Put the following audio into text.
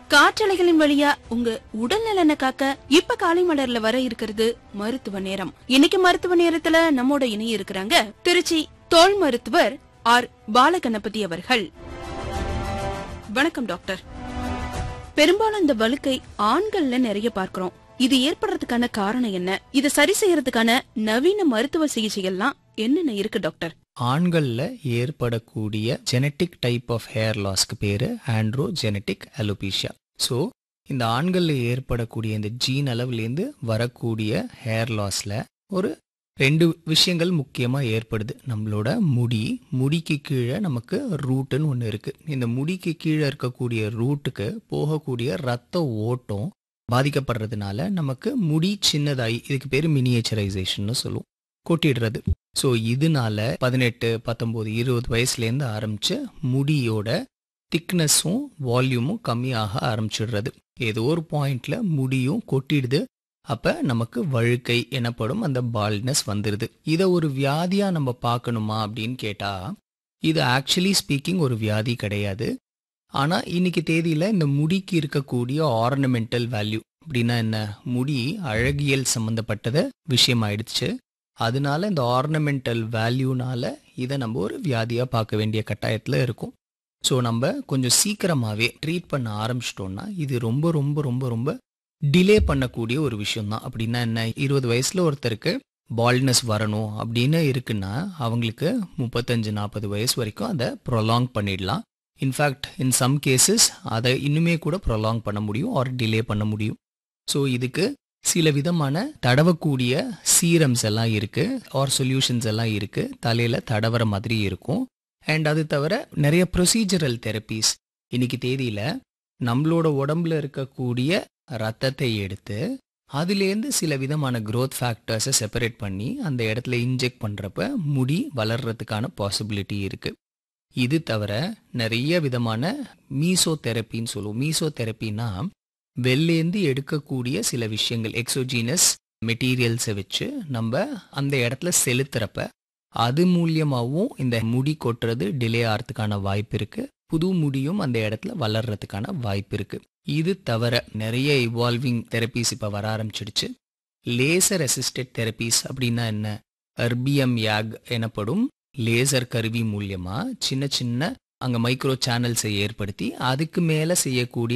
காற்றலைகளின் வழியா உங்க உடல் நலனை காக்க இப்ப காலை மலர்ல வர இருக்கிறது மருத்துவ நேரம் இன்னைக்கு மருத்துவ நேரத்துல நம்மோட இணைய இருக்கிறாங்க திருச்சி தோல் மருத்துவர் ஆர் பாலகணபதி அவர்கள் வணக்கம் டாக்டர் பெரும்பாலும் இந்த வழுக்கை ஆண்கள்ல நிறைய பார்க்கிறோம் இது ஏற்படுறதுக்கான காரணம் என்ன இதை சரி செய்யறதுக்கான நவீன மருத்துவ சிகிச்சைகள்லாம் என்னென்ன இருக்கு டாக்டர் ஆண்களில் ஏற்படக்கூடிய ஜெனட்டிக் டைப் ஆஃப் ஹேர் லாஸ்க்கு பேர் ஆண்ட்ரோ ஜெனட்டிக் அலோபீஷியா ஸோ இந்த ஆண்களில் ஏற்படக்கூடிய இந்த ஜீன் அளவுலேருந்து வரக்கூடிய ஹேர் லாஸில் ஒரு ரெண்டு விஷயங்கள் முக்கியமாக ஏற்படுது நம்மளோட முடி முடிக்கு கீழே நமக்கு ரூட்டுன்னு ஒன்று இருக்குது இந்த முடிக்கு கீழே இருக்கக்கூடிய ரூட்டுக்கு போகக்கூடிய ரத்த ஓட்டம் பாதிக்கப்படுறதுனால நமக்கு முடி சின்னதாகி இதுக்கு பேர் மினியேச்சரைசேஷன் சொல்லுவோம் கொட்டிடுறது ஸோ இதனால பதினெட்டு பத்தொம்போது இருபது வயசுலேருந்து ஆரம்பித்து முடியோட திக்னஸும் வால்யூமும் கம்மியாக ஆரம்பிச்சிடுறது ஏதோ ஒரு பாயிண்ட்ல முடியும் கொட்டிடுது அப்போ நமக்கு வழுக்கை எனப்படும் அந்த பால்ட்னஸ் வந்துடுது இதை ஒரு வியாதியாக நம்ம பார்க்கணுமா அப்படின்னு கேட்டால் இது ஆக்சுவலி ஸ்பீக்கிங் ஒரு வியாதி கிடையாது ஆனால் இன்னைக்கு தேதியில் இந்த முடிக்கு இருக்கக்கூடிய ஆர்னமெண்டல் வேல்யூ அப்படின்னா என்ன முடி அழகியல் சம்மந்தப்பட்டத விஷயம் ஆயிடுச்சு அதனால இந்த ஆர்னமெண்டல் வேல்யூனால இதை நம்ம ஒரு வியாதியாக பார்க்க வேண்டிய கட்டாயத்தில் இருக்கும் ஸோ நம்ம கொஞ்சம் சீக்கிரமாகவே ட்ரீட் பண்ண ஆரம்பிச்சிட்டோம்னா இது ரொம்ப ரொம்ப ரொம்ப ரொம்ப டிலே பண்ணக்கூடிய ஒரு விஷயம்தான் அப்படின்னா என்ன இருபது வயசில் ஒருத்தருக்கு பால்ட்னஸ் வரணும் அப்படின்னு இருக்குன்னா அவங்களுக்கு முப்பத்தஞ்சு நாற்பது வயசு வரைக்கும் அதை ப்ரொலாங் பண்ணிடலாம் இன்ஃபேக்ட் இன் சம் கேசஸ் அதை இன்னுமே கூட ப்ரொலாங் பண்ண முடியும் ஆர் டிலே பண்ண முடியும் ஸோ இதுக்கு சில விதமான தடவக்கூடிய சீரம்ஸ் எல்லாம் இருக்கு ஆர் சொல்யூஷன்ஸ் எல்லாம் இருக்கு தலையில தடவற மாதிரி இருக்கும் அண்ட் அது தவிர நிறைய ப்ரொசீஜரல் தெரப்பீஸ் இன்னைக்கு தேதியில நம்மளோட உடம்புல இருக்கக்கூடிய ரத்தத்தை எடுத்து அதுலேருந்து சில விதமான growth ஃபேக்டர்ஸை செப்பரேட் பண்ணி அந்த இடத்துல இன்ஜெக்ட் பண்ணுறப்ப முடி வளர்றதுக்கான பாசிபிலிட்டி இருக்கு இது தவிர நிறைய விதமான மீசோ தெரப்பின்னு சொல்லுவோம் மீசோ தெரப்பின்னா வெளிலேந்து எடுக்கக்கூடிய சில விஷயங்கள் எக்ஸோஜீனஸ் மெட்டீரியல்ஸை வச்சு நம்ம அந்த இடத்துல செலுத்துறப்ப அது மூலியமாகவும் இந்த முடி கொட்டுறது டிலே ஆகிறதுக்கான வாய்ப்பு இருக்கு புது முடியும் அந்த இடத்துல வளர்றதுக்கான வாய்ப்பு இருக்கு இது தவிர நிறைய இவால்விங் தெரப்பீஸ் இப்போ வர ஆரம்பிச்சிடுச்சு லேசர் அசிஸ்டட் தெரப்பீஸ் அப்படின்னா என்ன அர்பியம் யாக் எனப்படும் லேசர் கருவி மூலியமா சின்ன சின்ன அங்கே மைக்ரோ சேனல்ஸை ஏற்படுத்தி அதுக்கு மேலே செய்யக்கூடிய